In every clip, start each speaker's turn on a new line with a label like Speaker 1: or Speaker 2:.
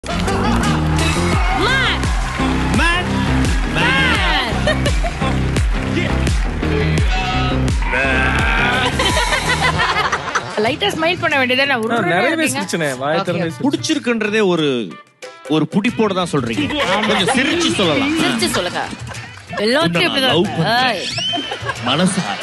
Speaker 1: Man!
Speaker 2: Man
Speaker 1: Man! லைட்டா smile பண்ண வேண்டியதானே
Speaker 3: ஆ, நிறையவே சிரிச்சனே வாய திறந்து சிரிச்சேன்.
Speaker 2: புடிச்சிருக்குன்றதே ஒரு ஒரு புடிப்போட தான் சொல்றீங்க கொஞ்சம் சிரிச்சு சொல்லலாம்
Speaker 1: சிரிச்சு சொல்லுங்க எல்லாத்தையும்
Speaker 2: உன்னை நான் love
Speaker 1: இப்படிதான்
Speaker 2: பண்றேன். மனசார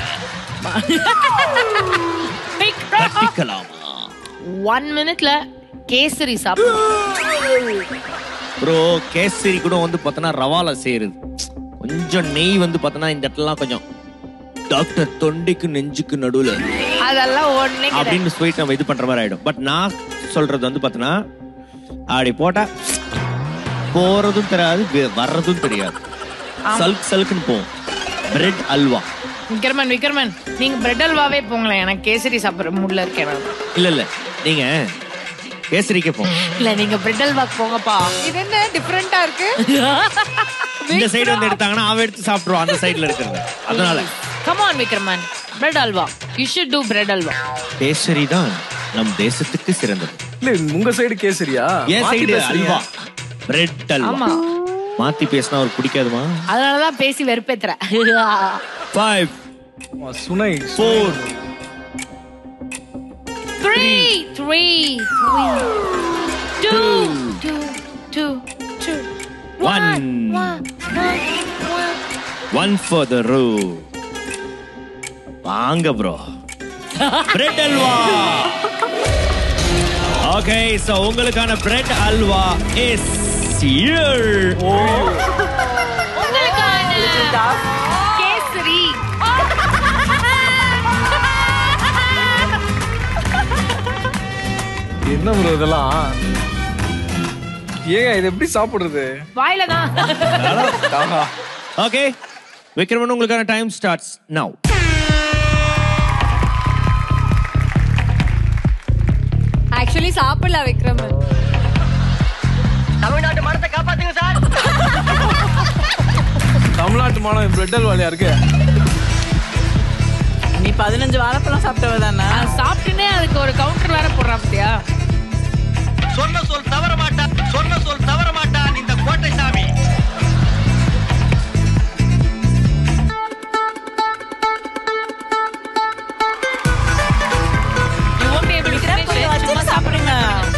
Speaker 2: கட்டிக்கலாமா
Speaker 1: ஒன் மினிட்ல கேசரி சாப்பிடுவோம்
Speaker 2: ப்ரோ கேசரி கூட வந்து பார்த்தோன்னா ரவால செய்யறது கொஞ்சம் நெய் வந்து பார்த்தோன்னா இந்த இடத்துலலாம் கொஞ்சம் டாக்டர் தொண்டைக்கு நெஞ்சுக்கு நடுவுல
Speaker 1: அதெல்லாம் ஒண்ணே கிடையாது.
Speaker 2: அப்படின்னு ஸ்வீட் நம்ம இது பண்ற மாதிரி ஆயிடும் பட் நான் சொல்றது வந்து பார்த்தோன்னா அப்படி போட்டா போறதும் தெரியாது வே- வர்றதும் தெரியாது சல்க் சல்க்குன்னு போகும் பிரெட் அல்வா
Speaker 1: விக்ரமன் விக்ரமன் நீங்க பிரெட் அல்வாவே போங்களேன் எனக்கு கேசரி சாப்பிடுற மூட்ல இருக்கேன் நான்.
Speaker 2: இல்ல இல்ல நீங்க கேசரிக்கே போங்க
Speaker 1: இல்ல நீங்க பிரெட் அல்வாக்கு போங்கப்பா
Speaker 4: இது என்ன டிஃப்ரெண்டா இருக்கு
Speaker 2: இந்த சைடு வந்து எடுத்தாங்கன்னா அவன் எடுத்து சாப்பிடுவான் அந்த சைடுல இருக்கிறது அதனால
Speaker 1: come on Vikraman bread halwa you should do bread halwa
Speaker 2: kesari தான் நம் தேசத்துக்கு சிறந்தது
Speaker 3: இல்ல உங்க சைடு கேசரியா
Speaker 2: என்
Speaker 3: மாத்தி
Speaker 2: சைடு
Speaker 3: பேசுறீங்க.
Speaker 2: அல்வா பிரெட் அல்வா
Speaker 1: ஆமா
Speaker 2: மாத்தி பேசினா அவருக்கு பிடிக்காதுமா
Speaker 1: அதனாலதான் பேசி வெறுப்பேத்துற
Speaker 2: ஃபைவ்
Speaker 3: ஆ, சுனை
Speaker 2: four
Speaker 1: three three three two two two two
Speaker 2: One.
Speaker 1: one, one, one.
Speaker 2: One for the ரூ வாங்க bro bread halwa okay so உங்களுக்கான பிரெட் அல்வா இஸ் here
Speaker 1: உங்களுக்கான கேசரி
Speaker 3: என்ன ப்ரோ இதெல்லாம் ஏங்க இது எப்படி சாப்பிடுறது
Speaker 1: வாயில தான்
Speaker 3: ஆஹா.
Speaker 2: ஓகே விக்ரமன் உங்களுக்கான டைம் ஸ்டார்ட்ஸ் நவ்
Speaker 4: ஆக்சுவலி சாப்பிடல விக்ரமன்
Speaker 3: தமிழ்நாட்டு மாணவன் பிரெட் அல்வாலியா இருக்கு
Speaker 5: நீ பதினஞ்சு வாழைப்பழம் சாப்பிட்டவ தானே
Speaker 1: அது சாப்பிட்டுனே அதுக்கு ஒரு கவுண்டர் வேற போடுறா அப்படியா
Speaker 6: சொன்ன சொல் தவற மாட்டான் சொன்ன சொல் தவற மாட்டான் இந்த கோட்டை சாமி
Speaker 1: You won't be able to finish it.
Speaker 5: வச்சு
Speaker 1: சும்மா
Speaker 5: சாப்பிடுங்க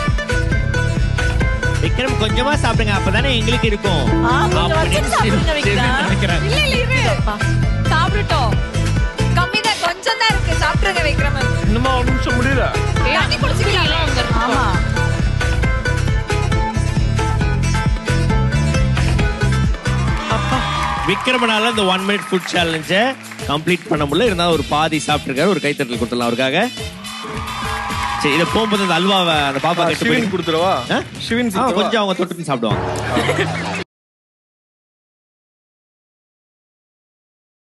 Speaker 2: விக்ரம் கொஞ்சமா சாப்பிடுங்க அப்பதானே எங்களுக்கு இருக்கும்
Speaker 5: ஆ, கொஞ்சம்
Speaker 2: அப்படின்னு
Speaker 5: வச்சு சாப்பிடுங்க, விக்ரம்.
Speaker 2: நினைக்கிறேன்
Speaker 4: இல்ல இல்ல இரு சாப்பிட்டுட்டோம் கம்மி தான் கொஞ்சம் தான் இருக்கு சாப்பிடுங்க விக்ரமன்
Speaker 3: இன்னுமா ஒரு நிமிஷம் முடியல
Speaker 4: தண்ணி குடிச்சுக்கலாம்
Speaker 1: அங்க இருக்கு.
Speaker 5: ஆமா
Speaker 2: விக்ரமனால இந்த ஒன் மினிட் ஃபுட் சேலஞ்சை கம்ப்ளீட் பண்ண முடியல இருந்தாலும் ஒரு பாதி சாப்பிட்டுருக்காரு ஒரு கைத்தட்டல் கொடுத்துடலாம் அவருக்காக சரி இதை போகும்போது அந்த அல்வாவை அந்த பாப்பா கட்டு
Speaker 3: சிவின் கொடுத்துருவா
Speaker 2: ஆ?
Speaker 3: சிவின்
Speaker 2: ஆ, கொஞ்சம் அவங்க தொட்டுன்னு சாப்பிடுவாங்க